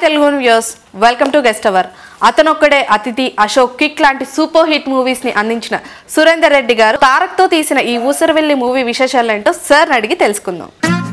Telugu views welcome to guest hour Athanokkade Athidhi Ashok kick లాంటి super hit movies ని అందించిన సురేందర్ రెడ్డి గారు తారక్ తో తీసిన ఈ ఊసరవెల్లి మూవీ విశేషాలు ఏంటో సార్ అడిగి తెలుసుకుందాం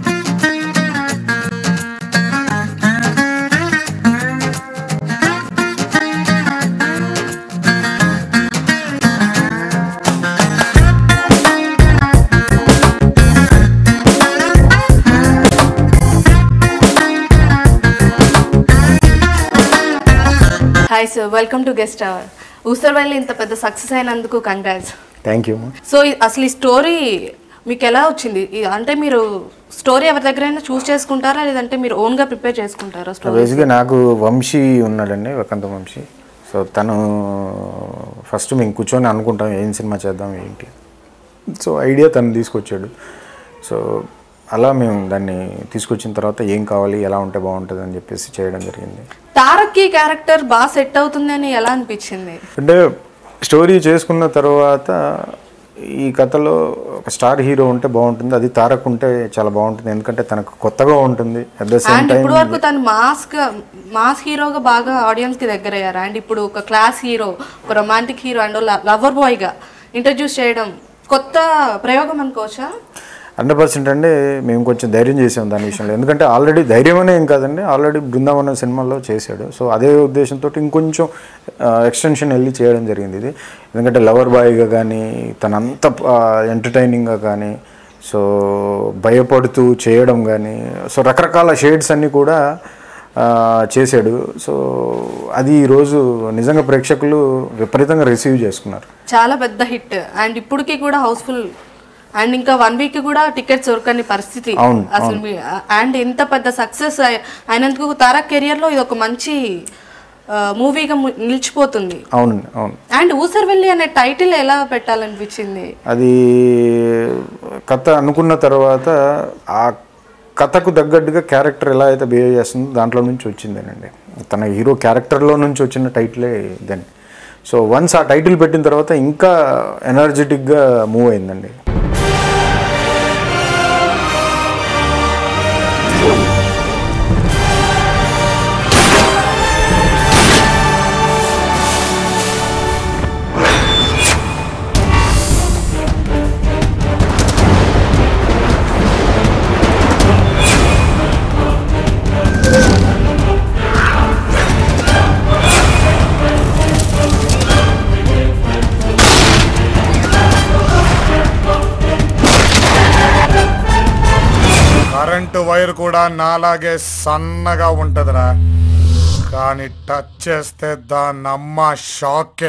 hi sir welcome to guest hour Oosaravelli ఇంత పెద్ద సక్సెస్ అయినందుకు కంగ్రాట్స్ థ్యాంక్ యూ సో ఈ- అసలు ఈ స్టోరీ మీకు ఎలా వచ్చింది ఈ- అంటే మీరు స్టోరీ ఎవరి దగ్గరైనా చూస్ చేసుకుంటారా లేదంటే మీరు ఓన్ గా ప్రిపేర్ చేసుకుంటారా స్టోరీ బేసిక్గా నాకు వంశీ ఉన్నాడండి వకంత వంశీ సో తను ఫస్ట్ మేము కూర్చొని అనుకుంటాం ఏం సినిమా చేద్దాం ఏంటి సో ఐడియా తను తీసుకొచ్చాడు సో అలా మేము దాన్ని తీసుకొచ్చిన తర్వాత ఏం కావాలి ఎలా ఉంటే బాగుంటుంది అని చెప్పేసి చేయడం జరిగింది తారక్ కి క్యారెక్టర్ బాగా సెట్ అవుతుంది అని ఎలా అనిపించింది అంటే స్టోరీ చేసుకున్న తర్వాత ఈ కథలో ఒక స్టార్ హీరో ఉంటే బాగుంటుంది అది తారక్ ఉంటే చాలా బాగుంటుంది ఎందుకంటే తనకు కొత్తగా ఉంటుంది at the same and time ఇప్పుడు వరకు తను మాస్ గా మాస్ హీరోగా బాగా ఆడియన్స్ కి దగ్గర అయ్యారు అండ్ ఇప్పుడు ఒక క్లాస్ హీరో ఒక romantic hero and lover boy గా ఇంట్రడ్యూస్ చేయడం కొత్త ప్రయోగం అనుకోవచ్చా హండ్రెడ్ పర్సెంట్ అండి మేము కొంచెం ధైర్యం చేసాం దాని విషయంలో ఎందుకంటే ఆల్రెడీ ధైర్యం అనే ఏం కాదండి ఆల్రెడీ బృందావనం సినిమాలో చేశాడు సో అదే ఉద్దేశంతో ఇంకొంచెం ఎక్స్టెన్షన్ వెళ్ళి చేయడం జరిగింది ఇది ఎందుకంటే లవర్ బాయ్గా కానీ తనంత ఎంటర్టైనింగ్గా కానీ సో భయపడుతూ చేయడం కానీ సో రకరకాల షేడ్స్ అన్నీ కూడా ఆ, చేశాడు సో అది ఈరోజు నిజంగా ప్రేక్షకులు విపరీతంగా రిసీవ్ చేసుకున్నారు చాలా పెద్ద హిట్ అండ్ ఇప్పటికి కూడా హౌస్ఫుల్ అండ్ ఇంకా వన్ వీక్ కూడా టికెట్స్ దొరకని పరిస్థితి అవును, అసలు మీ అండ్ ఇంత పెద్ద సక్సెస్ అయినందుకు తారక్ కెరియర్ లో ఇది ఒక మంచి మూవీగా నిలిచిపోతుంది అవునండి అవును అండ్ ఊసర్వెల్లి అనే టైటిల్ ఎలా పెట్టాలనిపించింది అది కథ అనుకున్న తర్వాత ఆ కథకు తగ్గట్టుగా క్యారెక్టర్ ఎలా అయితే బిహేవ్ చేస్తుందో దాంట్లో నుంచి వచ్చిందేనండి తన హీరో క్యారెక్టర్లో నుంచి వచ్చిన టైటిలే దాన్ని సో వన్స్ ఆ టైటిల్ పెట్టిన తర్వాత ఇంకా ఎనర్జెటిక్గా మూవ్ అయిందండి కరెంటు వైర్ కూడా నాలాగే సన్నగా ఉంటదిరా కానీ టచ్ చేస్తే దాని అమ్మ షాకే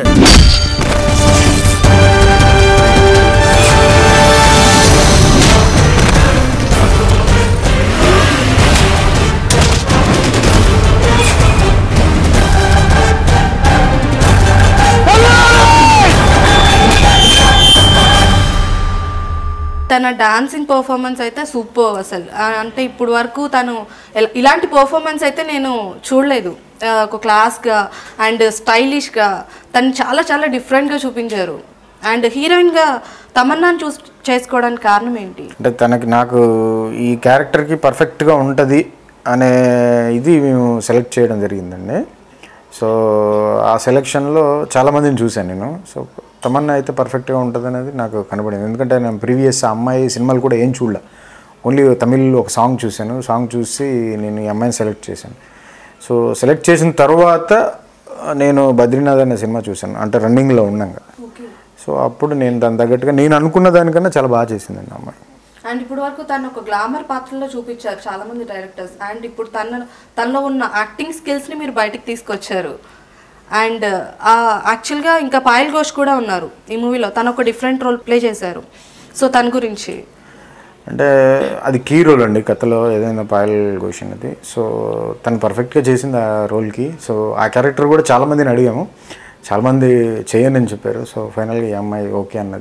తన డాన్సింగ్ పర్ఫార్మెన్స్ అయితే సూపర్ అసలు ఆ, అంటే ఇప్పుడు వరకు తను ఎల- ఇలాంటి పర్ఫార్మెన్స్ అయితే నేను చూడలేదు ఆ, ఒక క్లాస్గా అండ్ స్టైలిష్గా తను చాలా చాలా డిఫరెంట్గా చూపించారు అండ్ హీరోయిన్గా తమన్నాను చూస్ చేసుకోవడానికి కారణం ఏంటి అంటే తనకి నాకు ఈ క్యారెక్టర్కి పర్ఫెక్ట్గా ఉంటుంది అనే ఇది మేము సెలెక్ట్ చేయడం జరిగిందండి సో ఆ సెలెక్షన్లో చాలామందిని చూశాను నేను సో తమన్నా అయితే పర్ఫెక్ట్గా ఉంటుంది అనేది నాకు కనబడింది ఎందుకంటే నేను ప్రీవియస్ అమ్మాయి సినిమాలు కూడా ఏం చూడలే ఓన్లీ తమిళ్లో ఒక సాంగ్ చూశాను సాంగ్ చూసి నేను ఈ అమ్మాయిని సెలెక్ట్ చేశాను సో సెలెక్ట్ చేసిన తర్వాత నేను బద్రీనాథ్ అనే సినిమా చూశాను అంటే రన్నింగ్లో ఉన్నాగా సో అప్పుడు నేను దాని తగ్గట్టుగా నేను అనుకున్న దానికన్నా చాలా బాగా చేసిందండి ఆ అమ్మాయి అండ్ ఇప్పుడు వరకు తను ఒక గ్లామర్ పాత్రలో చూపించారు చాలా మంది డైరెక్టర్స్ అండ్ ఇప్పుడు తన తనలో ఉన్న యాక్టింగ్ స్కిల్స్ని మీరు బయటికి తీసుకొచ్చారు అండ్ యాక్చువల్గా ఇంకా పాయల్ ఘోష్ కూడా ఉన్నారు ఈ మూవీలో తను ఒక డిఫరెంట్ రోల్ ప్లే చేశారు సో తన గురించి అంటే అది కీ రోల్ అండి కథలో ఏదైనా పాయల్ ఘోష్ అనేది సో తను పర్ఫెక్ట్గా చేసింది ఆ రోల్కి సో ఆ క్యారెక్టర్ కూడా చాలామందిని అడిగాము చాలామంది చేయనని చెప్పారు సో ఫైనల్గా ఈ అమ్మాయి ఓకే అన్నది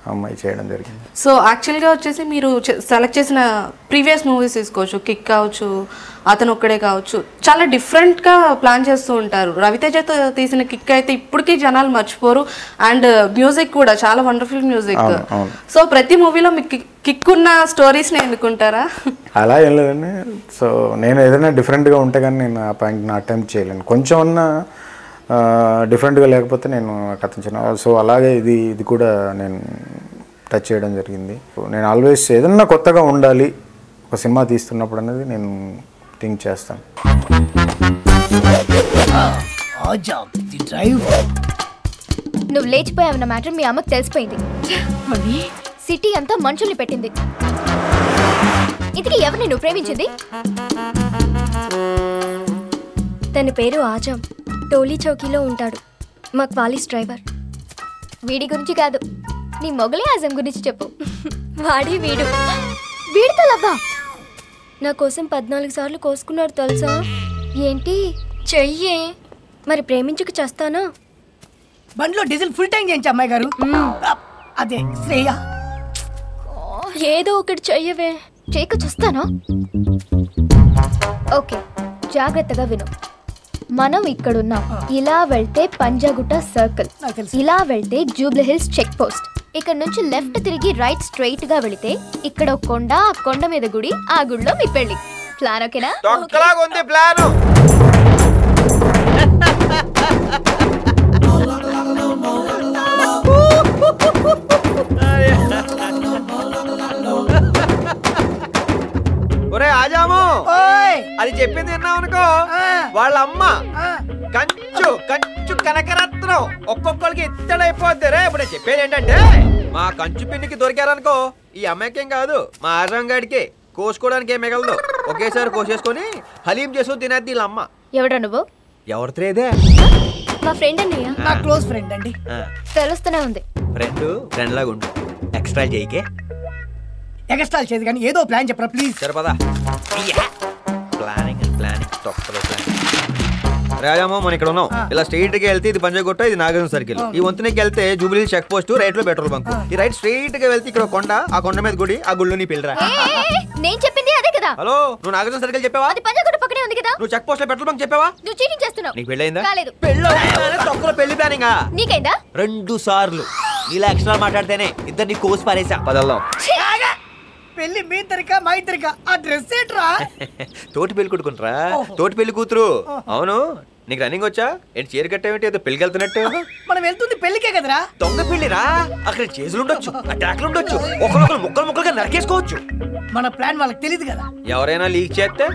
ఆ అమ్మాయి చేయడం జరిగింది సో యాక్చువల్గా వచ్చేసి మీరు సెలెక్ట్ చేసిన ప్రీవియస్ మూవీస్ తీసుకోవచ్చు కిక్ కావచ్చు అతను ఒక్కడే కావచ్చు చాలా డిఫరెంట్గా ప్లాన్ చేస్తూ ఉంటారు రవితేజతో తీసిన కిక్ అయితే ఇప్పటికీ జనాలు మర్చిపోరు అండ్ మ్యూజిక్ కూడా చాలా వండర్ఫుల్ మ్యూజిక్ అవును, అవును. సో ప్రతి మూవీలో మీకు కిక్ ఉన్న స్టోరీస్ని ఎన్నుకుంటారా అలా ఏం లేదండి సో నేను ఏదైనా డిఫరెంట్గా ఉంటే కానీ నేను ఆ పాయింట్ని అటెంప్ట్ చేయలేను కొంచెం అన్నా డిఫరెంట్గా లేకపోతే నేను కథించను సో అలాగే ఇది ఇది కూడా నేను టచ్ చేయడం జరిగింది నేను ఆల్వేస్ ఏదన్నా కొత్తగా ఉండాలి ఒక సినిమా తీస్తున్నప్పుడు అనేది నేను థింక్ చేస్తాను ఆజాబ్ ది డ్రైవ్ నువ్వు లేచిపోయావన్న మ్యాటర్ మీ అమ్మకి తెలిసిపోయింది సిటీ అంతా మనుషుల్ని పెట్టింది ఇంతకీ ఎవరిని నువ్వు ప్రేమించింది తన పేరు ఆజం టోలీ చౌకీలో ఉంటాడు మా క్వాలిస్ డ్రైవర్ వీడి గురించి కాదు నీ మొగలే ఆజం గురించి చెప్పు వాడి వీడు వీడితో లవ్వా నా కోసం పద్నాలుగు సార్లు కోసుకున్నాడు తెలుసా ఏంటి చెయ్యే మరి ప్రేమించుకు చేస్తానా బండిలో డీజిల్ ఫుల్ ట్యాంక్ చేయించి అమ్మాయి గారు అప్, అదే శ్రేయ ఏదో ఒకటి చెయ్యవే చేయక చూస్తానా ఓకే జాగ్రత్తగా విను మనం ఇక్కడున్నాం ఇలా వెళ్తే పంజాగుట్ట సర్కిల్ నాకు తెలుసు. ఇలా వెళ్తే జూబ్లీ హిల్స్ చెక్ పోస్ట్ ఇక్కడ నుంచి లెఫ్ట్ తిరిగి రైట్ స్ట్రైట్ గా వెళితే ఇక్కడ ఒక కొండ ఆ కొండ మీద గుడి ఆ గుడిలో మీ పెళ్లి ప్లాన్ ఓకేనా తొక్కలాగా ఉంది ప్లాన్ ఒరే ఆజాము ఓయ్ అది చెప్పింది విన్నావు అనుకో ఆ. వాళ్ళ అమ్మ ఆ, కంచు కంచు కనకరత్నం ఒక్కొక్కరికి ఇత్తడైపోద్ది రే ఇప్పుడు నేను చెప్పేది ఏంటంటే మా కంచు పిన్నికి దొరికారనుకో ఈ అమ్మాయికేం కాదు మా ఆజం గాడికి కోసుకోవడానికి ఏం మిగలదు ఒకేసారి కోసేసుకొని హలీం చేసుకుని తినేద్ది వీళ్ళ అమ్మ ఎవడా నువ్వు ఎవరితేదే మా ఫ్రెండ్ అన్నయ్య నా క్లోజ్ ఫ్రెండ్ అండి తెలుస్తూనే ఉంది ఫ్రెండ్ ఫ్రెండ్ లాగా ఉండు ఎక్స్ట్రా చేయకే ఎగస్ట్రాల్ చేయదు కానీ ఏదో ప్లాన్ చెప్పరా ప్లీజ్ సరిపదా ప్లానింగ్ ప్లానింగ్ తొక్కలో ప్లానింగ్ రాజామో మనం ఇక్కడ ఉన్నాం ఇలా స్ట్రైట్ గా వెళ్తే ఇది పంజాగుట్ట ఇది నాగార్జున సర్కిల్ ఈ వంతునికి వెళ్తే జూబిలీ చెక్ పోస్ట్ రైట్ లో పెట్రోల్ బంక్ ఈ రైట్ స్ట్రైట్ గా వెళ్తే ఇక్కడ ఒక కొండ ఆ కొండ మీద గుడి ఆ గుళ్ళు నీ పిల్లరా ఏ, ఏ, ఏ, నేను చెప్పింది అదే కదా హలో నువ్వు నాగార్జున సర్కిల్ చెప్పావా అది పంజాగుట్ట పక్కనే ఉంది కదా నువ్వు చెక్ పోస్ట్ లో పెట్రోల్ బంక్ చెప్పావా నువ్వు చీటింగ్ చేస్తున్నావు నీకు పెళ్ళయిందా కాలేదు పెళ్ళి తొక్కలో పెళ్లి ప్లానింగ్ నీకైందా రెండు సార్లు ఇలా ఎక్స్ట్రా మాట్లాడితేనే ఇద్దరిని కోసి పారేసా పదల్దాం ఆగా. పెళ్లి మీ ఇద్దరిక మా ఇద్దరిక ఆ డ్రెస్ ఏంట్రా తోటి పెళ్లి కొడుకుంటారా తోటి పెళ్లి కూతురు అవును నీకు రన్నింగ్ వచ్చా ఏంటి చీర కట్టేమిటి ఏదో పెళ్లికి వెళ్తున్నట్టు మనం వెళ్తుంది పెళ్లికే కదరా దొంగ పెళ్లిరా అక్కడ చేతులు ఉండొచ్చు అటాక్లు ఉండొచ్చు ఒకరొకరు ముక్కలు ముక్కలుగా నరికేసుకోవచ్చు మన ప్లాన్ వాళ్ళకి తెలియదు కదా ఎవరైనా లీక్ చేస్తే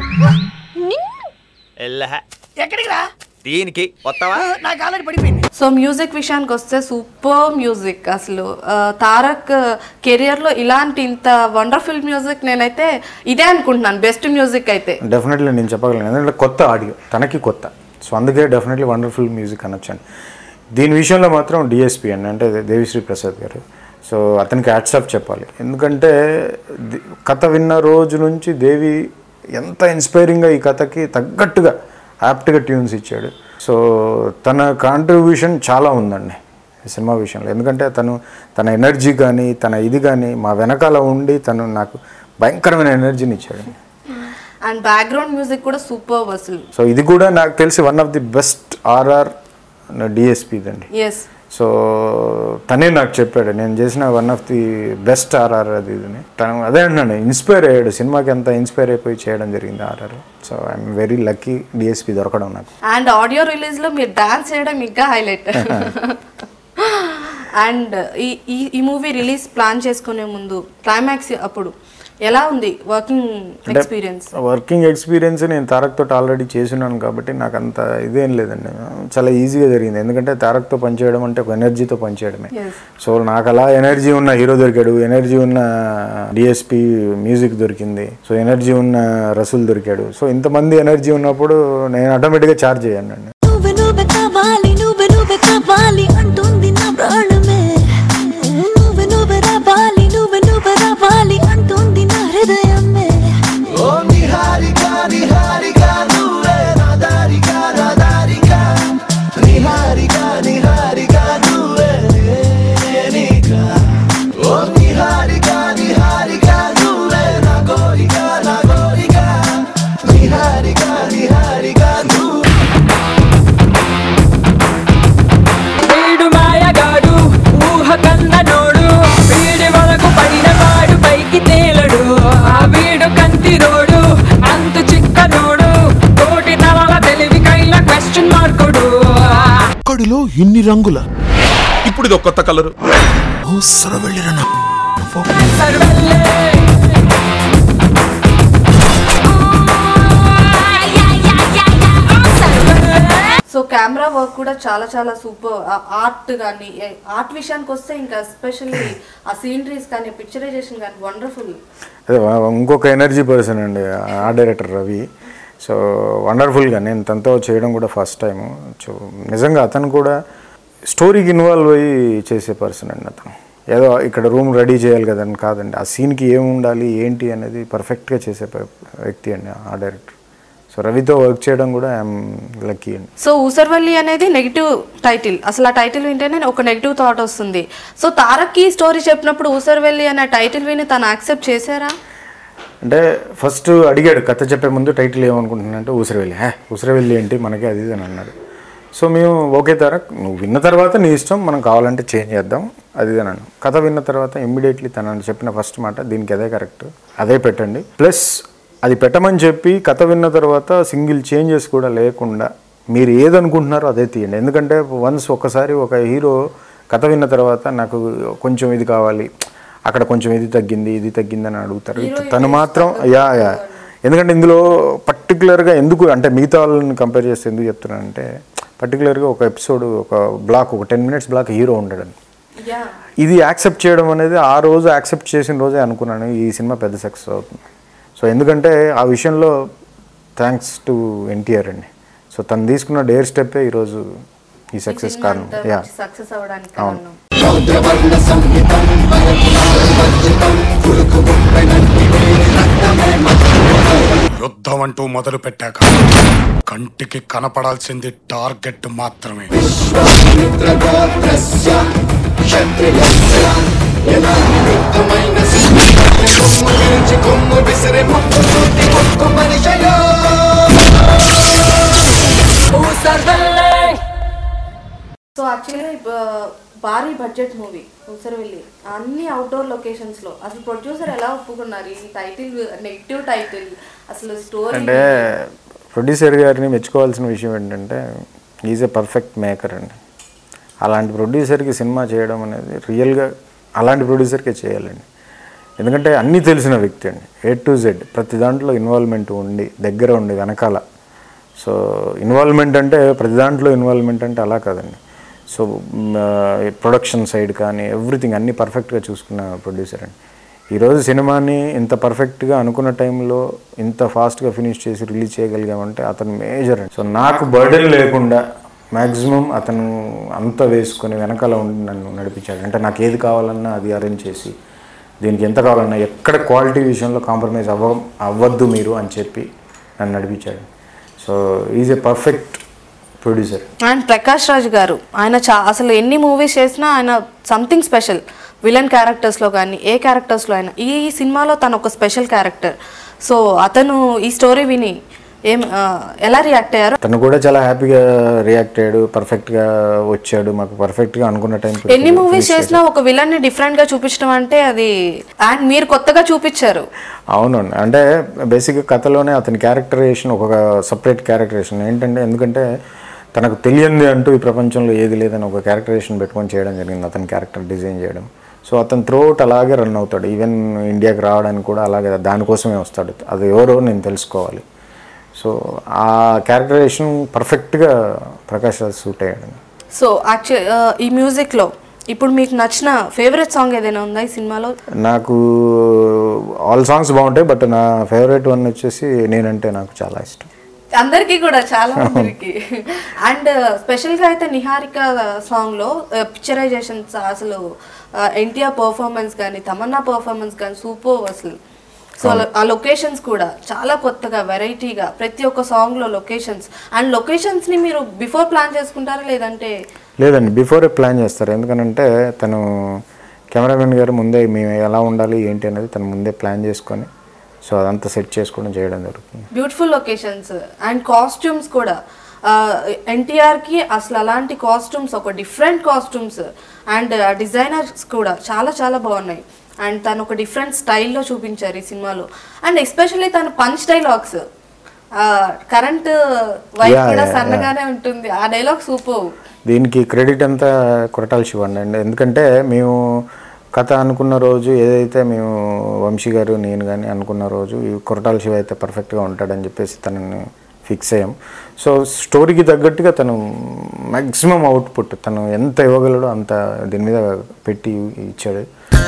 ఎల్లహ. ఎక్కడికి రా దీనికి వస్తావా ఆ, నాకు ఆల్రెడీ పడిపోయింది సో మ్యూజిక్ విషయానికి వస్తే సూపర్ మ్యూజిక్ అసలు ఆ, తారక్ కెరియర్లో ఇలాంటి ఇంత వండర్ఫుల్ మ్యూజిక్ నేనైతే ఇదే అనుకుంటున్నాను బెస్ట్ మ్యూజిక్ అయితే డెఫినెట్లీ నేను చెప్పగలను ఎందుకంటే కొత్త ఆడియో తనకి కొత్త సో అందుకే డెఫినెట్లీ వండర్ఫుల్ మ్యూజిక్ అనొచ్చండి దీని విషయంలో మాత్రం డిఎస్పి అండి అంటే దేవిశ్రీ ప్రసాద్ గారు సో అతనికి హ్యాట్సాప్ చెప్పాలి ఎందుకంటే ది- కథ విన్న రోజు నుంచి దేవి ఎంత ఇన్స్పైరింగ్గా ఈ కథకి తగ్గట్టుగా యాప్ట్గా ట్యూన్స్ ఇచ్చాడు సో తన కాంట్రిబ్యూషన్ చాలా ఉందండి ఈ సినిమా విషయంలో ఎందుకంటే తను తన ఎనర్జీ కానీ తన ఇది కానీ మా వెనకాల ఉండి తను నాకు భయంకరమైన ఎనర్జీని ఇచ్చాడు అండ్ బ్యాక్గ్రౌండ్ మ్యూజిక్ కూడా సూపర్ అసలు సో ఇది కూడా నాకు తెలిసి one of the best RR DSP అండి ఎస్ సో తనే నాకు చెప్పాడు నేను చేసిన one of the best RR అది ఇదని తను అదే అన్నాను ఇన్స్పైర్ అయ్యాడు సినిమాకి అంతా ఇన్స్పైర్ అయిపోయి చేయడం జరిగింది RR so I'm very lucky DSP దొరకడం నాకు అండ్ ఆడియో రిలీజ్లో మీరు డాన్స్ చేయడం ఇంకా హైలైట్ అండ్ ఈ ఈ ఈ మూవీ రిలీజ్ ప్లాన్ చేసుకునే ముందు క్లైమాక్స్ అప్పుడు ఎలా ఉంది వర్కింగ్ ఎక్స్పీరియన్స్ వర్కింగ్ ఎక్స్పీరియన్స్ నేను తారక్ తోటి ఆల్రెడీ చేస్తున్నాను కాబట్టి నాకు అంత ఇదేం లేదండి చాలా ఈజీగా జరిగింది ఎందుకంటే తారక్తో పనిచేయడం అంటే ఒక ఎనర్జీతో పనిచేయడమే Yes. సో నాకు అలా ఎనర్జీ ఉన్న హీరో దొరికాడు ఎనర్జీ ఉన్న డిఎస్పి మ్యూజిక్ దొరికింది సో ఎనర్జీ ఉన్న రసూల్ దొరికాడు సో ఇంతమంది ఎనర్జీ ఉన్నప్పుడు నేను ఆటోమేటిక్గా ఛార్జ్ అయ్యాను అండి నువ్వే నువ్వే కావాలి నువ్వే నువ్వే కావాలి అంటుంది నా ప్రాణమే నువ్వే నువ్వే రావాలి నువ్వే నువ్వే రావాలి అంటుంది నా హృదయమే ఇన్ని రంగుల ఇప్పుడు ఇది ఒక కొత్త కలరు అవసర వెళ్ళిన సో కెమెరా వర్క్ కూడా చాలా చాలా సూపర్ ఆర్ట్ కానీ ఆర్ట్ విషయానికి వస్తే ఇంకా ఎస్పెషల్లీ ఆ సీనరీస్ కానీ పిక్చరైజేషన్ కానీ వండర్ఫుల్ అదే వా- ఇంకొక ఎనర్జీ పర్సన్ అండి ఆ డైరెక్టర్ రవి సో వండర్ఫుల్గా నేను తనతో చేయడం కూడా ఫస్ట్ టైము సో నిజంగా అతను కూడా స్టోరీకి ఇన్వాల్వ్ అయ్యి చేసే పర్సన్ అండి అతను ఏదో ఇక్కడ రూమ్ రెడీ చేయాలి కదండి కాదండి ఆ సీన్కి ఏం ఉండాలి ఏంటి అనేది పర్ఫెక్ట్గా చేసే ప- వ్యక్తి అండి ఆ డైరెక్టర్ సో రవితో వర్క్ చేయడం కూడా ఐఎమ్ లక్కీ అండి సో ఊసర్వల్లి అనేది నెగిటివ్ టైటిల్ అసలు ఆ టైటిల్ వింటేనే ఒక నెగిటివ్ థాట్ వస్తుంది సో తారక్కి స్టోరీ చెప్పినప్పుడు ఊసర్వెల్లి అనే టైటిల్ విని తను యాక్సెప్ట్ చేశారా అంటే ఫస్ట్ అడిగాడు కథ చెప్పే ముందు టైటిల్ ఏమనుకుంటున్నానంటే ఊసరవెల్లి హే ఊసరవెల్లి ఏంటి మనకి అది ఇది అని అన్నాడు సో మేము ఓకే తారక్ నువ్వు విన్న తర్వాత నీ ఇష్టం మనం కావాలంటే చేంజ్ చేద్దాం అది ఇది అని అన్నాను కథ విన్న తర్వాత ఇమ్మీడియట్లీ తనని చెప్పిన ఫస్ట్ మాట దీనికి అదే కరెక్ట్ అదే పెట్టండి ప్లస్ అది పెట్టమని చెప్పి కథ విన్న తర్వాత సింగిల్ చేంజెస్ కూడా లేకుండా మీరు ఏదనుకుంటున్నారో అదే తీయండి ఎందుకంటే వన్స్ ఒక్కసారి ఒక హీరో కథ విన్న తర్వాత నాకు కొంచెం ఇది కావాలి అక్కడ కొంచెం ఇది తగ్గింది ఇది తగ్గింది అని అడుగుతారు తను మాత్రం యా యా ఎందుకంటే ఇందులో పర్టికులర్గా ఎందుకు అంటే మిగతా వాళ్ళని కంపేర్ చేస్తే ఎందుకు చెప్తున్నానంటే పర్టికులర్గా ఒక ఎపిసోడ్ ఒక బ్లాక్ ఒక టెన్ మినిట్స్ బ్లాక్ హీరో ఉండడం ఇది యాక్సెప్ట్ చేయడం అనేది ఆ రోజు యాక్సెప్ట్ చేసిన రోజే అనుకున్నాను ఈ సినిమా పెద్ద సక్సెస్ అవుతుంది సో ఎందుకంటే ఆ విషయంలో థ్యాంక్స్ టు ఎన్టీఆర్ అండి సో తను తీసుకున్న డేర్ స్టెప్పే ఈరోజు ఈ సక్సెస్ కారణం యా సక్సెస్ అవ్వడానికి అవును యుద్ధం అంటూ మొదలు పెట్టాక కంటికి కనపడాల్సింది టార్గెట్ మాత్రమే సో యాక్చువల్లీ భారీ బడ్జెట్ మూవీ ఊసరవెల్లి అన్ని అవుట్డోర్ లొకేషన్స్ లో అసలు ప్రొడ్యూసర్ ఎలా ఒప్పుకున్నారు ఈ టైటిల్ నెగిటివ్ టైటిల్ అసలు స్టోరీ అంటే ప్రొడ్యూసర్ గారిని మెచ్చుకోవాల్సిన విషయం ఏంటంటే ఈజ్ ఏ పర్ఫెక్ట్ మేకర్ అండి అలాంటి ప్రొడ్యూసర్కి సినిమా చేయడం అనేది రియల్గా అలాంటి ప్రొడ్యూసర్కే చేయాలండి ఎందుకంటే అన్నీ తెలిసిన వ్యక్తి అండి ఏ టు జెడ్ ప్రతి దాంట్లో ఇన్వాల్వ్మెంట్ ఉండి దగ్గర ఉండి వెనకాల సో ఇన్వాల్వ్మెంట్ అంటే ప్రతి దాంట్లో ఇన్వాల్వ్మెంట్ అంటే అలా కాదండి సో ప్రొడక్షన్ సైడ్ కానీ ఎవ్రీథింగ్ అన్నీ పర్ఫెక్ట్గా చూసుకున్న ప్రొడ్యూసర్ అండి ఈరోజు సినిమాని ఇంత పర్ఫెక్ట్గా అనుకున్న టైంలో ఇంత ఫాస్ట్గా ఫినిష్ చేసి రిలీజ్ చేయగలిగామంటే అతను మేజర్ అండి సో నాకు బర్డెన్ లేకుండా మ్యాక్సిమం అతను అంతా వేసుకొని వెనకాల ఉండి నన్ను నడిపించాడు అంటే నాకు ఏది కావాలన్నా అది అరేంజ్ చేసి దీనికి ఎంత కావాలన్నా ఎక్కడ క్వాలిటీ విషయంలో కాంప్రమైజ్ అవ్వ అవ్వద్దు మీరు అని చెప్పి నన్ను నడిపించాడు so is a perfect producer and Prakash Raj గారు ఆయన చా అసలు ఎన్ని మూవీస్ చేసినా ఆయన సంథింగ్ స్పెషల్ విలన్ క్యారెక్టర్స్లో కానీ ఏ క్యారెక్టర్స్లో అయినా ఈ సినిమాలో తను ఒక స్పెషల్ క్యారెక్టర్ సో అతను ఈ స్టోరీ విని ఏం ఆ, ఎలా రియాక్ట్ అయ్యారు తను కూడా చాలా హ్యాపీగా రియాక్ట్ అయ్యాడు పర్ఫెక్ట్గా వచ్చాడు మాకు పర్ఫెక్ట్గా అనుకున్న టైం ఎన్ని మూవీస్ చేసినా ఒక విలన్ ని డిఫరెంట్ గా చూపించడం అంటే అది అండ్ మీరు కొత్తగా చూపించారు అవునండి అంటే బేసిక్గా కథలోనే అతని క్యారెక్టరైజేషన్ ఒక సపరేట్ క్యారెక్టరైజేషన్ ఏంటంటే ఎందుకంటే తనకు తెలియంది అంటూ ఈ ప్రపంచంలో ఏది లేదని ఒక క్యారెక్టరైజేషన్ పెట్టుకొని చేయడం జరిగింది అతని క్యారెక్టర్ డిజైన్ చేయడం సో అతను త్రోట్ అలాగే రన్ అవుతాడు ఈవెన్ ఇండియాకి రావడానికి కూడా అలాగే దానికోసమే వస్తాడు అది ఎవరో నేను తెలుసుకోవాలి సో ఆ క్యారెక్టరైజేషన్ పర్ఫెక్ట్గా ప్రకాష్ రాజ్ సూట్ అయ్యాడు సో యాక్చువల్ ఈ మ్యూజిక్ లో ఇప్పుడు మీకు నచ్చిన ఫేవరెట్ సాంగ్ ఏదైనా ఉందా ఈ సినిమాలో నాకు ఆల్ సాంగ్స్ బాగుంటాయి బట్ నా ఫేవరెట్ వన్ వచ్చేసి నేనంటే నాకు చాలా ఇష్టం అందరికీ కూడా చాలా మందికి అండ్ స్పెషల్ గా అయితే నిహారిక సాంగ్ లో పిక్చరైజేషన్స్ అసలు ఎన్టీఆర్ పర్ఫార్మెన్స్ కానీ తమన్నా పర్ఫార్మెన్స్ కానీ సూపర్ అసలు సో ఆ లొకేషన్స్ కూడా చాలా కొత్తగా వెరైటీగా ప్రతి ఒక్క సాంగ్ లో లొకేషన్స్ అండ్ లొకేషన్స్ ని మీరు బిఫోర్ ప్లాన్ చేసుకుంటారా లేదంటే లేదండి బిఫోరే ప్లాన్ చేస్తారు ఎందుకనంటే తను కెమెరామెన్ గారు ముందే మేము ఎలా ఉండాలి ఏంటి అనేది తను ముందే ప్లాన్ చేసుకొని సో అదంతా సెట్ చేసుకోవడం చేయడం జరుగుతుంది బ్యూటిఫుల్ లొకేషన్స్ అండ్ కాస్ట్యూమ్స్ కూడా ఎన్టీఆర్కి అసలు అలాంటి కాస్ట్యూమ్స్ ఒక డిఫరెంట్ కాస్ట్యూమ్స్ అండ్ డిజైనర్స్ కూడా చాలా చాలా బాగున్నాయి అండ్ తను ఒక డిఫరెంట్ స్టైల్లో చూపించారు ఈ సినిమాలో అండ్ ఎస్పెషల్లీ తను punch dialogues current wife Yeah, కూడా yeah, సన్నగానే ఉంటుంది ఆ డైలాగ్ సూపర్ దీనికి క్రెడిట్ అంతా కొరటాల శివ అండి ఎందుకంటే మేము కథ అనుకున్న రోజు ఏదైతే మేము వంశీ గారు నేను కానీ అనుకున్న రోజు ఈ కొరటాల శివ అయితే పర్ఫెక్ట్గా ఉంటాడని చెప్పేసి తనని ఫిక్స్ అయ్యాం సో స్టోరీకి తగ్గట్టుగా తను మ్యాక్సిమం అవుట్పుట్ తను ఎంత ఇవ్వగలడో అంత దీని మీద పెట్టి ఇచ్చాడు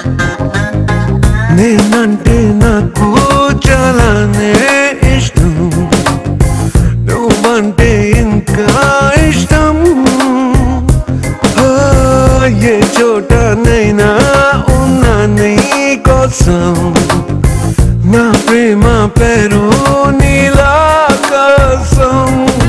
నేనంటే నాకు చాలానే ఇష్టం నువ్వంటే ఇంకా ఇష్టం ఆ, ఏ చోటనైనా ఉన్నా నీ కోసం నా ప్రేమ పేరు నీలా కోసం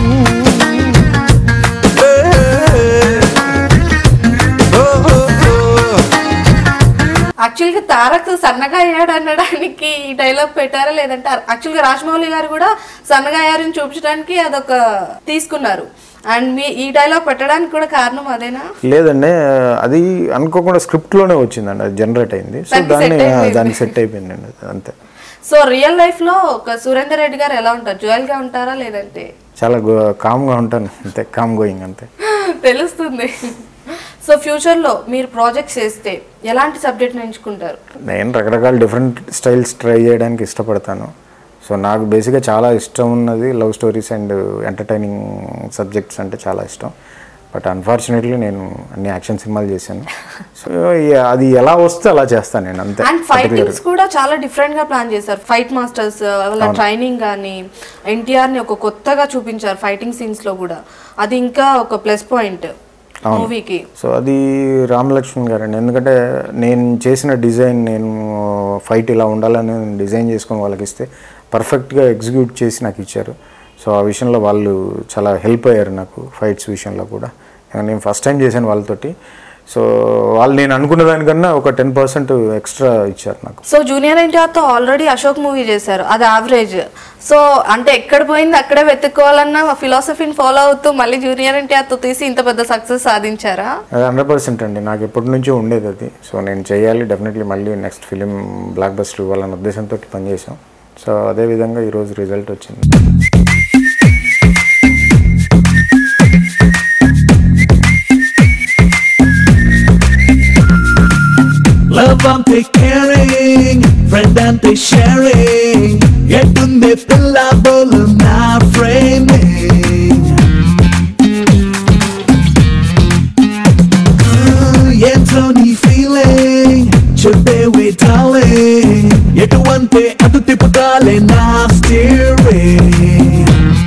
ఓ, ఓ, ఓ. యాక్చువల్గా తారక్ సన్నగా అయ్యాడు అనడానికి ఈ డైలాగ్ పెట్టారా లేదంటే యాక్చువల్గా రాజమౌళి గారు కూడా సన్నగా అయ్యారని చూపించడానికి అదొక తీసుకున్నారు అండ్ మీ ఈ డైలాగ్ పెట్టడానికి కూడా కారణం అదేనా లేదండి అది అనుకోకుండా స్క్రిప్ట్లోనే వచ్చిందండి అది జనరేట్ అయింది సో దానికి దాన్ని set అయిపోయింది. దానికి సెట్ అయిపోయిందండి అది అంతే సో రియల్ లైఫ్ లో ఒక సురేందర్ రెడ్డి గారు ఎలా ఉంటారు జ్యువెల్ గా ఉంటారా లేదంటే చాలా కామ్గా ఉంటాను అంతే కామ్ గోయింగ్ అంతే తెలుస్తుంది సో ఫ్యూచర్ లో మీరు ప్రాజెక్ట్స్ చేస్తే ఎలాంటి సబ్జెక్ట్ ఎంచుకుంటారు నేను రకరకాల డిఫరెంట్ స్టైల్స్ ట్రై చేయడానికి ఇష్టపడతాను సో నాకు బేసిక్గా చాలా ఇష్టం ఉన్నది love stories and entertaining subjects అంటే చాలా ఇష్టం బట్ అన్ఫార్చునేట్లీ నేను అన్ని యాక్షన్ సినిమాలు చేశాను సో అది ఎలా వస్తే అలా చేస్తాను నేను అంతే అండ్ ఫైటింగ్స్ కూడా చాలా డిఫరెంట్ గా ప్లాన్ చేశారు ఫైట్ మాస్టర్స్ వాళ్ళ ట్రైనింగ్ కానీ ఎన్టీఆర్ ని ఒక కొత్తగా చూపించారు ఫైటింగ్ సీన్స్ లో కూడా అది ఇంకా ఒక ప్లస్ పాయింట్ మూవీకి సో అది రామ్ లక్ష్మణ్ గారు అండి ఎందుకంటే నేను చేసిన డిజైన్ నేను ఫైట్ ఇలా ఉండాలని డిజైన్ చేసుకొని వాళ్ళకి ఇస్తే పర్ఫెక్ట్గా ఎగ్జిక్యూట్ చేసి నాకు ఇచ్చారు సో ఆ విషయంలో వాళ్ళు చాలా హెల్ప్ అయ్యారు నాకు ఫైట్స్ విషయంలో కూడా నేను ఫస్ట్ టైం చేశాను వాళ్ళతోటి సో వాళ్ళు నేను అనుకున్న దానికన్నా ఒక టెన్ పర్సెంట్ ఎక్స్ట్రా ఇచ్చారు నాకు సో జూనియర్ ఎన్టీఆర్ తో ఆల్రెడీ అశోక్ మూవీ చేశారు అది యావరేజ్ సో అంటే ఎక్కడ పోయింది అక్కడే వెతుక్కోవాలన్న ఫిలాసఫీని ఫాలో అవుతూ మళ్ళీ జూనియర్ ఎన్టీఆర్ తో తీసి ఇంత పెద్ద సక్సెస్ సాధించారా అది హండ్రెడ్ పర్సెంట్ అండి నాకు ఎప్పటి నుంచో ఉండేది అది సో నేను చేయాలి డెఫినెట్లీ మళ్ళీ నెక్స్ట్ ఫిలిం బ్లాక్ బస్టర్ ఇవ్వాలన్న ఉద్దేశంతో పనిచేసాం సో అదేవిధంగా ఈరోజు రిజల్ట్ వచ్చింది Love అంటే caring, friend అంటే sharing. ఎటుంది పిల్ల బోలు నా framing. Ah, ఏంటో నీ feeling, చెప్పేవి darling. ఎటువంటి అటు తిప్పుతాలే నా steering.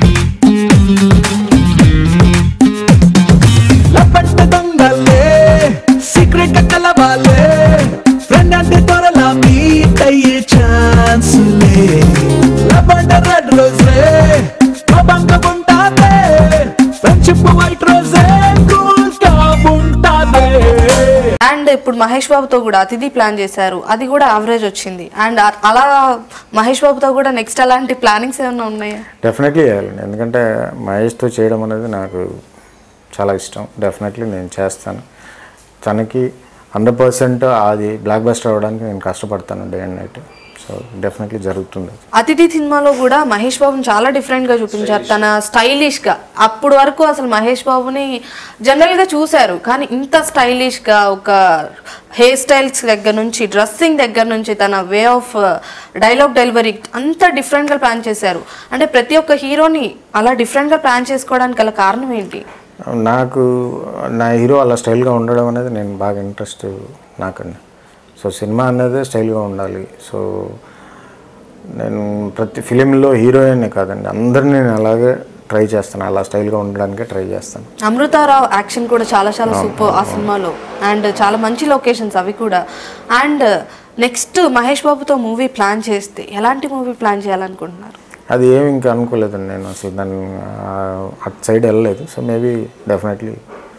లపట్ట దొంగలే సీక్రెట్ గా కలవాలే ఫ్రెండ్ అంటే త్వరలా మీట్ అయ్యే ఛాన్సులే లపట్ట రెడ్ రోజే కోపంగ ఉంటాదే ఫ్రెండ్షిప్ వైట్ రోజే కూల్ గా ఉంటాదే అండ్ ఇప్పుడు మహేష్ బాబుతో కూడా అతిథి ప్లాన్ చేశారు అది కూడా యావరేజ్ వచ్చింది అండ్ అలా మహేష్ బాబుతో కూడా నెక్స్ట్ అలాంటి ప్లానింగ్స్ ఏమైనా ఉన్నాయా డెఫినెట్లీ చేయాలండి ఎందుకంటే మహేష్తో చేయడం అనేది నాకు చాలా ఇష్టం డెఫినెట్లీ నేను చేస్తాను తనకి హండ్రెడ్ పర్సెంట్ అది బ్లాక్ బస్టర్ అవ్వడానికి నేను కష్టపడతాను day and night so definitely జరుగుతుంది అది. అతిథి సినిమాలో కూడా మహేష్ బాబుని చాలా డిఫరెంట్ గా చూపించారు తన స్టైలిష్ గా అప్పుడు వరకు అసలు మహేష్ బాబుని జనరల్ గా చూశారు కానీ ఇంత స్టైలిష్ గా ఒక హెయిర్ స్టైల్స్ దగ్గర నుంచి డ్రెస్సింగ్ దగ్గర నుంచి తన వే ఆఫ్ డైలాగ్ డెలివరీ అంత డిఫరెంట్ గా ప్లాన్ చేశారు అంటే ప్రతి ఒక్క హీరోని అలా డిఫరెంట్ గా ప్లాన్ చేసుకోవడానికి గల కారణం ఏంటి నాకు నా హీరో అలా స్టైల్గా ఉండడం అనేది నేను బాగా ఇంట్రెస్ట్ నాకండి సో సినిమా అనేది స్టైల్గా ఉండాలి సో నేను ప్రతి ఫిలింలో హీరోయిన్ కాదండి అందరినీ నేను అలాగే ట్రై చేస్తాను అలా స్టైల్గా ఉండడానికే ట్రై చేస్తాను అమృతారావు యాక్షన్ కూడా చాలా చాలా సూపర్ ఆ సినిమాలో అండ్ చాలా మంచి లొకేషన్స్ అవి కూడా అండ్ నెక్స్ట్ మహేష్ బాబుతో మూవీ ప్లాన్ చేస్తే ఎలాంటి మూవీ ప్లాన్ చేయాలనుకుంటున్నారు అది ఏమి ఇంకా అనుకోలేదండి నేను అసలు దాన్ని ఆ, అటు సైడ్ వెళ్ళలేదు సో మేబీ డెఫినెట్లీ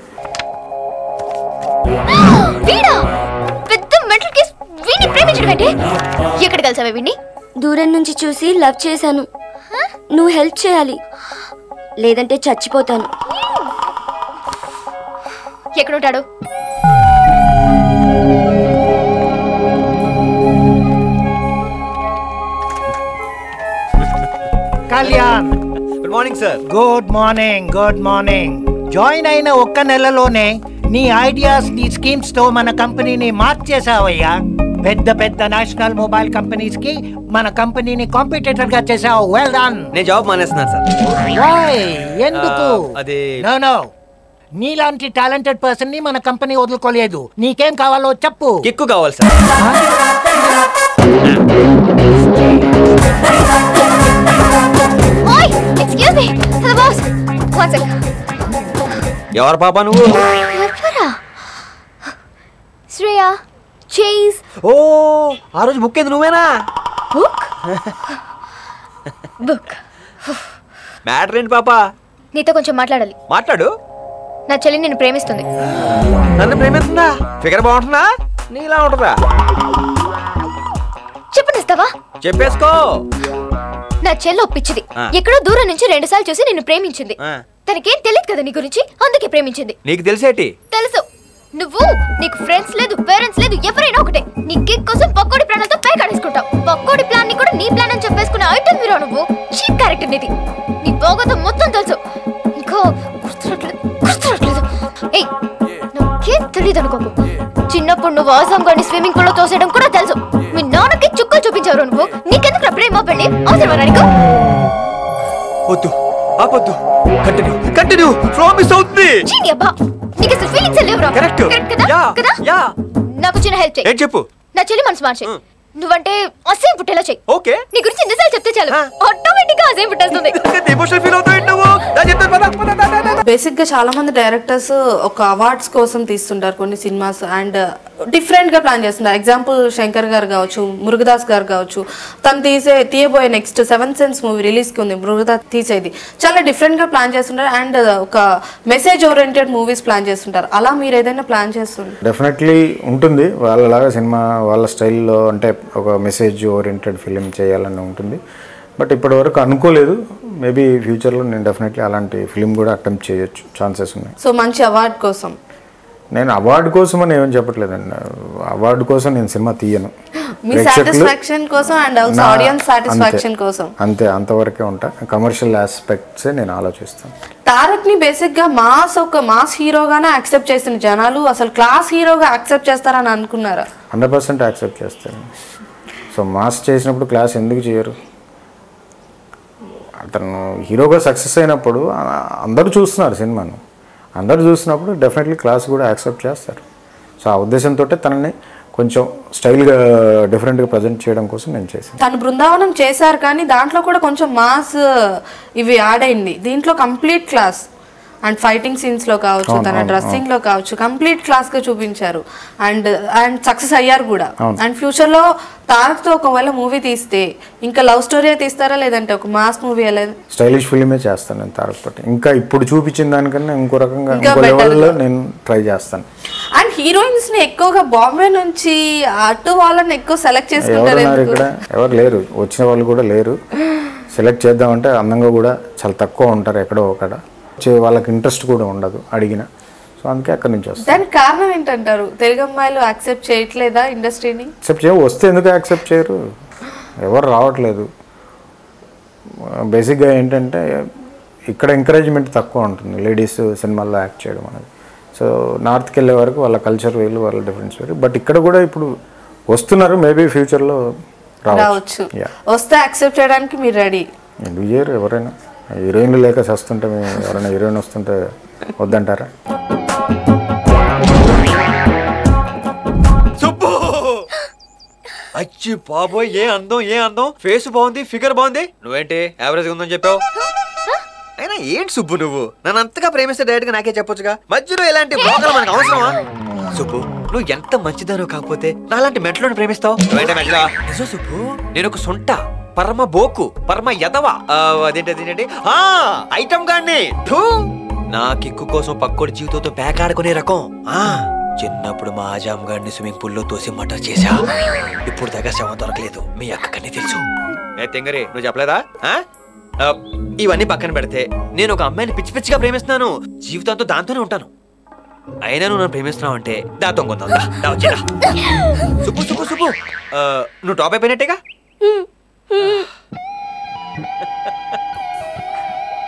వీడా పెద్ద మెంటల్ కేస్ వీడిని ప్రేమించడం ఏంటి ఎక్కడ కలిసావే వీడిని దూరం నుంచి చూసి లవ్ చేశాను నువ్వు హెల్ప్ చేయాలి లేదంటే చచ్చిపోతాను ఎక్కడుంటాడు Kalyan good morning sir good morning good morning join అయిన ఒక్క నెలలోనే నీ ఐడియాస్ నీ స్కీమ్స్ తో మన కంపెనీని మార్చేసావయ్యా పెద్ద పెద్ద నేషనల్ మొబైల్ కంపెనీస్ కి మన కంపెనీని కాంపిటేటర్ గా చేసావు వెల్ డన్ నేను జాబ్ మానేస్తున్నాను సార్ వై ఎందుకు ఆ, అది నో నో నీలాంటి టాలెంటెడ్ పర్సన్ ని మన కంపెనీ వదులుకోలేదు నీకేం కావాలో చెప్పు కిక్కు కావాలి సార్ ఓయ్ excuse me hello boss one second ఎవరు పాప నువ్వు ఎవరా శ్రేయ చేజ్ ఓ ఆ రోజు బుక్ ఏంది నువ్వేనా బుక్ బుక్ మ్యాటర్ ఏంటి పాప నీతో కొంచెం మాట్లాడాలి మాట్లాడు నా చెల్లి నిన్ను ప్రేమిస్తుంది నన్ను ప్రేమిస్తుందా ఫిగర్ బాగుంటుందా నీలా ఉంటుందా చెప్పనిస్తావా చెప్పేసుకో నా చెల్లి ఒప్పించింది ఆ. ఎక్కడో దూరం నుంచి రెండు సార్లు చూసి నిన్ను ప్రేమించింది ఆ, తనకేం తెలియదు కదా నీ గురించి అందుకే ప్రేమించింది నీకు తెలిసేటి తెలుసు నువ్వు నీకు ఫ్రెండ్స్ లేదు పేరెంట్స్ లేదు ఎవరైనా ఒకటే నీ కిక్ కోసం పక్కోడి ప్రాణాలతో పై కడేసుకుంటావు పక్కోడి ప్లాన్ ని కూడా నీ ప్లాన్ అని చెప్పేసుకునే ఐటమ్ మీరు నువ్వు చీప్ క్యారెక్టర్ నీది నీ భోగతం మొత్తం తెలుసు ఇంకో గుర్తురట్లేదు గుర్తురట్లేదు ఏయ్ నాకేం తెలియదు అనుకోకు చిన్నప్పుడు నువ్వు ఆసం గాని స్విమ్మింగ్ పూల్ లో తోసేయడం కూడా తెలుసు మీ నాన్నకి చుక్కలు చూపించావు నువ్వు నీకెందుకు ప్రేమ పెళ్ళి అవసరమా నీకు వద్దు ఆపొద్దు కంటిన్యూ కంటిన్యూ ఫ్లో మిస్ అవుతుంది చీని అబ్బా నీకు అసలు ఫీలింగ్స్ లేవురా Correct. కరెక్ట్ కదా యా, కదా యా. నాకు చిన్న హెల్ప్ చేయి ఏం చెప్పు నా చెల్లి మనసు మార్చే నువ్వంటే అసేం పుట్టేలా చెయ్యి ఓకే నీ గురించి ఎన్నిసార్లు చెప్తే చాలు ఆటోమేటిక్ గా అసేం పుట్టేస్తుంది ఎమోషనల్ ఫీల్ అవుతావు నువ్వు దా చెప్తాను పద, పద, పద, పద, పద. బేసిక్ గా చాలా మంది డైరెక్టర్స్ ఒక అవార్డ్స్ కోసం తీస్తుంటారు కొన్ని సినిమాస్ అండ్ డిఫరెంట్ గా ప్లాన్ చేస్తుంటారు ఎగ్జాంపుల్ శంకర్ గారు కావచ్చు మురుగదాస్ గారు కావచ్చు తను తీసే తీయబోయే next seven sense movie release కి ఉంది మురుగదాస్ తీసేది చాలా డిఫరెంట్ గా ప్లాన్ చేస్తుంటారు అండ్ ఒక మెసేజ్ ఓరియంటెడ్ మూవీస్ ప్లాన్ చేస్తుంటారు అలా మీరు ఏదైనా ప్లాన్ చేస్తుంటారు డెఫినెట్లీ ఉంటుంది వాళ్ళలాగా సినిమా వాళ్ళ స్టైల్లో అంటే ఒక మెసేజ్ ఓరియంటెడ్ ఫిలిం చేయాలని ఉంటుంది బట్ ఇప్పటి వరకు అనుకోలేదు మేబీ ఫ్యూచర్లో నేను డెఫినెట్లీ అలాంటి ఫిలిం కూడా అటెంప్ట్ చేయొచ్చు ఛాన్సెస్ ఉన్నాయి సో మంచి అవార్డ్ కోసం నేను అవార్డు కోసం అని ఏమని చెప్పట్లేదండి అవార్డు కోసం నేను సినిమా తీయను మీ ప్రేక్షకులు సాటిస్ఫాక్షన్ కోసం అండ్ ఆల్సో నా- ఆడియన్స్ సాటిస్ఫాక్షన్ అంతే. కోసం అంతే అంతవరకే ఉంటా కమర్షియల్ ఆస్పెక్ట్సే నేను ఆలోచిస్తాను తారక్ ని బేసిక్ గా మాస్ ఒక మాస్ హీరోగానే యాక్సెప్ట్ చేసిన జనాలు అసలు క్లాస్ హీరోగా యాక్సెప్ట్ చేస్తారని అనుకున్నారా హండ్రెడ్ పర్సెంట్ యాక్సెప్ట్ చేస్తాను సో మాస్ చేసినప్పుడు క్లాస్ ఎందుకు చేయరు అతను హీరోగా సక్సెస్ అయినప్పుడు ఆ, అందరూ చూస్తున్నారు సినిమాను అందరూ చూసినప్పుడు డెఫినెట్లీ క్లాస్ కూడా యాక్సెప్ట్ చేస్తారు సో ఆ ఉద్దేశంతో తనని కొంచెం స్టైల్గా డిఫరెంట్గా ప్రజెంట్ చేయడం కోసం నేను చేశాను తను బృందావనం చేశారు కానీ దాంట్లో కూడా కొంచెం మాస్ ఇవి యాడ్ అయింది దీంట్లో complete class and fighting scenes లో కావచ్చు అవును, తన అవును, డ్రెస్సింగ్ లో కావచ్చు కంప్లీట్ క్లాస్ గా చూపించారు అండ్ అండ్ సక్సెస్ అయ్యారు కూడా అవును. అండ్ ఫ్యూచర్ లో తారక్ తో ఒకవేళ మూవీ తీస్తే ఇంకా లవ్ స్టోరీ తీస్తారా లేదంటే ఒక మాస్ మూవీ స్టైలిష్ ఫిలిమే చేస్తాను నేను తారక్ తోటి ఇంకా ఇప్పుడు చూపించిన దానికన్నా ఇంకో రకంగా ఇంకా ఇంకో better లెవెల్లో గా. నేను ట్రై చేస్తాను అండ్ హీరోయిన్స్ ని ఎక్కువగా బాంబే నుంచి అటు వాళ్ళని ఎక్కువ సెలెక్ట్ చేసుకుంటారు ఎవరున్నారు ఎందుకు? ఇక్కడ ఎవరు లేరు వచ్చిన వాళ్ళు కూడా లేరు సెలెక్ట్ చేద్దామంటే అందంగా కూడా చాలా తక్కువ ఉంటారు ఎక్కడో ఒకడ చే- వాళ్ళకి ఇంట్రెస్ట్ కూడా ఉండదు అడిగిన సో అందుకే అక్కడి నుంచి వస్తాను దానికి కారణం ఏంటంటారు తెలుగు అమ్మాయిలు యాక్సెప్ట్ చేయట్లేదా ఇండస్ట్రీని యాక్సెప్ట్ చేయ వస్తే ఎందుకు యాక్సెప్ట్ చేయరు ఎవరు రావట్లేదు బేసిక్గా ఏంటంటే ఇక్కడ ఎంకరేజ్మెంట్ తక్కువ ఉంటుంది లేడీస్ సినిమాల్లో యాక్ట్ చేయడం అనేది సో నార్త్కి వెళ్ళే వరకు వాళ్ళ కల్చర్ వేలు వాళ్ళ డిఫరెన్స్ వేరు బట్ ఇక్కడ కూడా ఇప్పుడు వస్తున్నారు మేబీ ఫ్యూచర్లో రావచ్చు రావచ్చు యా వస్తే యాక్సెప్ట్ చేయడానికి మీరు రెడీ ఎందుకు చేయరు ఎవరైనా హీరోయిన్లు లేక సస్తుంటే మేము ఎవరైనా హీరోయిన్ వస్తుంటే వద్దంటారా సుబ్బు అచ్చి బాబోయ్ ఏ అందం ఏ అందం ఫేస్ బాగుంది ఫిగర్ బాగుంది నువ్వేంటి యావరేజ్ ఉందని చెప్పావు అయినా ఏంటి సుబ్బు నువ్వు నన్ను అంతగా ప్రేమిస్తే డైరెక్ట్ గా నాకే చెప్పొచ్చుగా మధ్యలో ఇలాంటి బ్రోకర్లు మనకు అవసరమా సుబ్బు నువ్వు ఎంత మంచిదానో కాకపోతే నాలాంటి మెంటలను ప్రేమిస్తావు నువ్వేంటే మెంటలా నిజం సుబ్బు నేను ఒక సొంట పరమ బోకు పరమ యదవ ఆ, అదేంటి అదేంటి ఆ ఐటమ్ గాన్ని ఠూ! నా కిక్కు కోసం పక్కోడి జీవితంతో పేకాడుకునే రకం ఆ చిన్నప్పుడు మా ఆజాం గారిని స్విమ్మింగ్ పూల్ లో తోసి మటర్ చేశా ఇప్పుడు దగ్గర శవం దొరకలేదు మీ అక్కకని తెలుసు ఏ తెంగరి నువ్వు చెప్పలేదా ఆ? ఆ, ఇవన్నీ పక్కన పెడితే నేను ఒక అమ్మాయిని పిచ్చి పిచ్చిగా ప్రేమిస్తున్నాను జీవితంతో దాంతోనే ఉంటాను అయినా నువ్వు నన్ను ప్రేమిస్తున్నావు అంటే దా తొంగొద్దాం దా, దా వచ్చేదా సుబ్బు సుబ్బు సుబ్బు ఆ, నువ్వు టాప్ అయిపోయినట్టేగా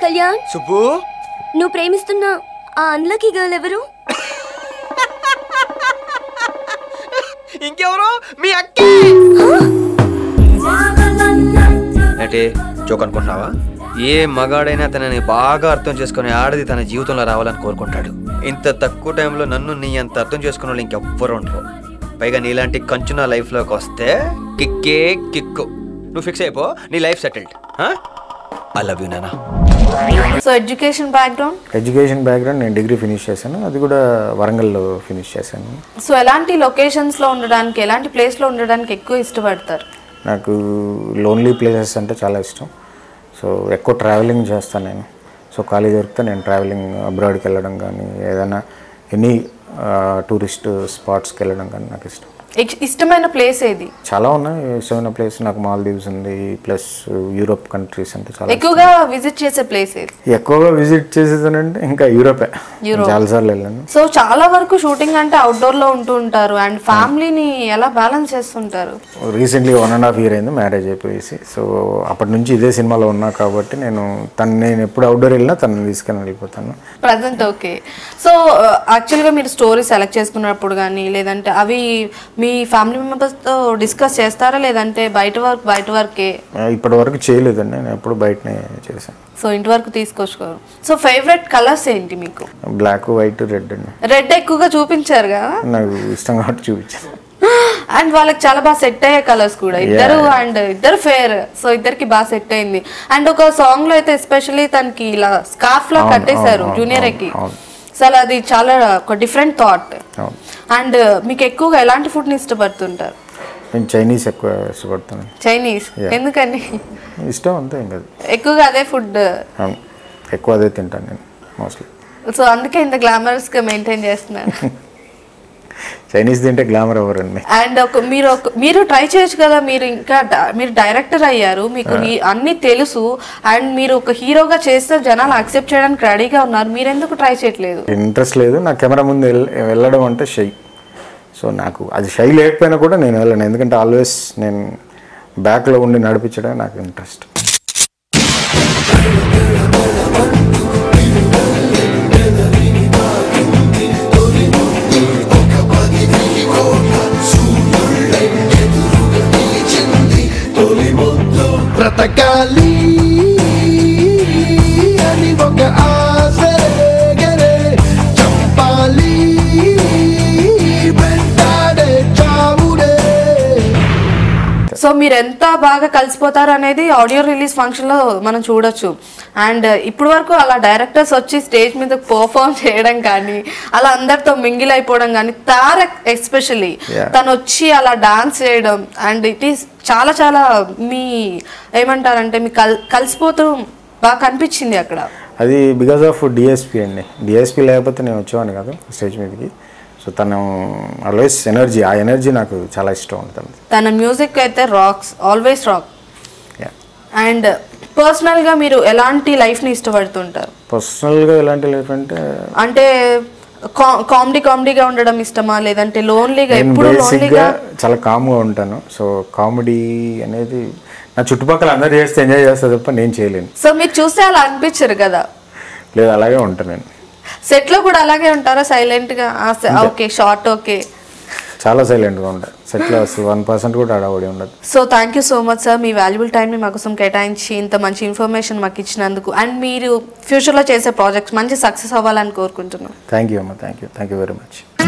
కళ్యాణ్ సుబ్బు నువ్వు ప్రేమిస్తున్న ఆ అన్లకి గర్ల్ ఎవరు ఇంకెవరు మీ అక్క అంటే జోక్ అనుకుంటున్నావా ఏ మగాడైనా తనని బాగా అర్థం చేసుకునే ఆడది తన జీవితంలో రావాలని కోరుకుంటాడు ఇంత తక్కువ టైంలో నన్ను నీ అంత అర్థం చేసుకున్న వాళ్ళు ఇంకెవ్వరు ఉండరు పైగా నీలాంటి కంచు నా లైఫ్లోకి వస్తే కిక్కే కిక్కు నువ్వు ఫిక్స్ అయిపో నీ life settled I love you నానా so education background education background నేను డిగ్రీ ఫినిష్ చేశాను అది కూడా వరంగల్లో ఫినిష్ చేశాను సో ఎలాంటి లొకేషన్స్లో ఉండడానికి ఎలాంటి ప్లేస్లో ఉండడానికి ఎక్కువ ఇష్టపడతారు నాకు లోన్లీ ప్లేసెస్ అంటే చాలా ఇష్టం సో ఎక్కువ ట్రావెలింగ్ చేస్తాను నేను సో ఖాళీ దొరికితే నేను ట్రావెలింగ్ అబ్రాడ్కి వెళ్ళడం కానీ ఏదైనా ఎనీ టూరిస్ట్ స్పాట్స్కి వెళ్ళడం కానీ నాకు ఇష్టం ఇక్- ఇష్టమైన ప్లేస్ ఏది చాలా ఉన్నాయి ఇష్టమైన ప్లేస్ నాకు మాల్దీవ్స్ ఉంది ప్లస్ యూరోప్ కంట్రీస్ అంటే చాలా ఇష్టం. ఎక్కువగా విజిట్ చేసే ప్లేస్ ఏది ఎక్కువగా విజిట్ చేసేదానంటే ఇంకా యూరోపే యూరోప్. చాలాసార్లు వెళ్ళాను సో చాలా వరకు షూటింగ్ అంటే అవుట్డోర్ లో ఉంటూ ఉంటారు అండ్ ఫ్యామిలీని ఎలా బ్యాలెన్స్ చేస్తుంటారు recently one and half year అయింది మ్యారేజ్ అయిపోయేసి సో అప్పటి నుంచి ఇదే సినిమాలో ఉన్నా కాబట్టి నేను తను నేను ఎప్పుడు అవుట్డోర్ వెళ్ళినా తనని తీసుకొని వెళ్ళిపోతాను ప్రజెంట్ ఓకే సో యాక్చువల్గా మీరు స్టోరీ సెలెక్ట్ చేసుకున్నప్పుడు కానీ లేదంటే అవి మీ ఫ్యామిలీ మెంబర్స్తో డిస్కస్ చేస్తారా లేదంటే బయట వర్క్ బయట వర్కే ఇప్పటి వరకు చేయలేదండి నేను ఎప్పుడు బయటనే చేశాను సో ఇంటి వరకు తీసుకొచ్చుకోరు సో ఫేవరెట్ కలర్స్ ఏంటి మీకు బ్లాక్ వైట్ రెడ్ అండి రెడ్ ఎక్కువగా చూపించారు కదా నాకు ఇష్టం కాబట్టి చూపించాను అండ్ వాళ్ళకి చాలా బాగా సెట్ అయ్యే కలర్స్ కూడా ఇద్దరు అండ్ ఇద్దరు ఫేర్ సో ఇద్దరికి బాగా సెట్ అయింది అండ్ ఒక సాంగ్ లో అయితే ఎస్పెషల్లీ తనకి ఇలా స్కార్ఫ్ లా అవును, కట్టేశారు అవును, జూనియర్ అవును, ఎక్కి అవును. అసలు అది చాలా ఒక డిఫరెంట్ థాట్ అవును. అండ్ మీకు ఎక్కువగా ఎలాంటి ఫుడ్ ని ఇష్టపడుతుంటారు నేను చైనీస్ ఎక్కువ ఇష్టపడతాను చైనీస్ Yeah. ఎందుకని ఇష్టం అంతే ఇంకా ఎక్కువగా అదే ఫుడ్ అవును ఎక్కువ అదే తింటాను నేను మోస్ట్లీ సో అందుకే ఇంత గ్లామరస్ గా మెయింటైన్ చేస్తున్నాను చైనీస్ తింటే గ్లామర్ ఎవరండి అండ్ ఒక మీరు ఒక మీరు ట్రై చేయొచ్చు కదా మీరు ఇంకా డ- మీరు డైరెక్టర్ అయ్యారు మీకు ఈ- అన్ని తెలుసు అండ్ మీరు ఒక హీరోగా చేస్తే జనాలు అక్సెప్ట్ చేయడానికి రెడీగా ఉన్నారు మీరు ఎందుకు ట్రై చేయట్లేదు ఇంట్రెస్ట్ లేదు నా కెమెరా ముందు వెళ్- వెళ్ళడం అంటే షై సో నాకు అది షై లేకపోయినా కూడా నేను వెళ్ళను ఎందుకంటే ఆల్వేస్ నేను బ్యాక్లో ఉండి నడిపించడం నాకు ఇంట్రెస్ట్ బ్రతకాలి అని ఒక ఆశ రేగరే చంపాలి వెంటాడే చావుడే సో మీరు ఎంత బాగా కలిసిపోతారు అనేది ఆడియో రిలీజ్ ఫంక్షన్ లో మనం చూడొచ్చు అండ్ ఇప్పుడు వరకు అలా డైరెక్టర్స్ వచ్చి స్టేజ్ మీద పర్ఫామ్ చేయడం కానీ అలా అందరితో మింగిల్ అయిపోవడం కానీ తారక్ ఎస్పెషల్లీ Yeah. తను వచ్చి అలా డాన్స్ చేయడం అండ్ ఇట్ ఈస్ చాలా చాలా మీ ఏమంటారంటే మీ కల్ కలిసిపోతూ బాగా కనిపించింది అక్కడ అది బికాస్ ఆఫ్ డిఎస్పి అండి డిఎస్పి లేకపోతే నేను వచ్చేవాడిని కాదు స్టేజ్ మీదకి సో తను ఆల్వేస్ ఎనర్జీ ఆ ఎనర్జీ నాకు చాలా ఇష్టం ఉంటుంది తన మ్యూజిక్ అయితే rocks always rock Yeah. And పర్సనల్గా మీరు ఎలాంటి లైఫ్ని ఇష్టపడుతుంటారు పర్సనల్గా ఎలాంటి లైఫ్ అంటే అంటే కామెడీ కామెడీగా ఉండడం ఇష్టమా లేదంటే లోన్లీగా నేను ఎప్పుడు బేసిక్గా లోన్లీగా చాలా కామ్గా ఉంటాను సో కామెడీ అనేది నా చుట్టుపక్కల అందరు చేస్తే ఎంజాయ్ చేస్తే తప్ప నేను చేయలేను సో మీరు చూస్తే అలా అనిపించరు కదా లేదు అలాగే ఉంటాను నేను సెట్ లో కూడా అలాగే ఉంటారా సైలెంట్ గా ఓకే షార్ట్ ఓకే చాలా సైలెంట్గా ఉంటాను సెట్లో అసలు వన్ పర్సెంట్ కూడా అడవడి ఉండదు so thank you so much sir మీ వాల్యుబుల్ టైంని మా కోసం కేటాయించి ఇంత మంచి ఇన్ఫర్మేషన్ మాకు ఇచ్చినందుకు అండ్ మీరు ఫ్యూచర్లో చేసే ప్రాజెక్ట్స్ మంచి సక్సెస్ అవ్వాలని కోరుకుంటున్నాం థ్యాంక్ యూ అమ్మ thank you thank you very much